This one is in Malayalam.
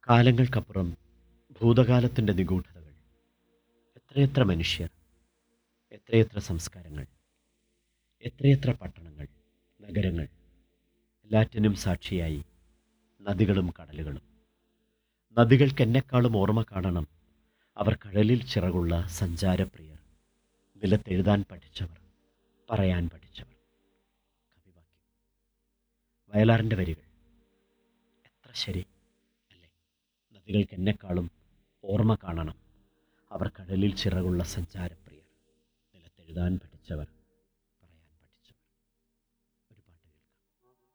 കാലങ്ങൾക്കപ്പുറം ഭൂതകാലത്തിൻ്റെ നിഗൂഢതകൾ എത്രയെത്ര മനുഷ്യർ എത്രയെത്ര സംസ്കാരങ്ങൾ എത്രയെത്ര പട്ടണങ്ങൾ നഗരങ്ങൾ എല്ലാറ്റിനും സാക്ഷിയായി നദികളും കടലുകളും നദികൾക്കെന്നെക്കാളും ഓർമ്മ കാണണം അവർ കടലിൽ ചിറകുള്ള സഞ്ചാരപ്രിയർ നിലത്തെഴുതാൻ പഠിച്ചവർ പറയാൻ പഠിച്ചവർ കവിവാക്യം വയലാറിൻ്റെ വരികൾ എത്ര ശരി അല്ലേ നദികൾക്കെന്നെക്കാളും ഓർമ്മ കാണണം അവർ കടലിൽ ചിറകുള്ള സഞ്ചാരപ്രിയർ നിലത്തെഴുതാൻ പഠിച്ചവർ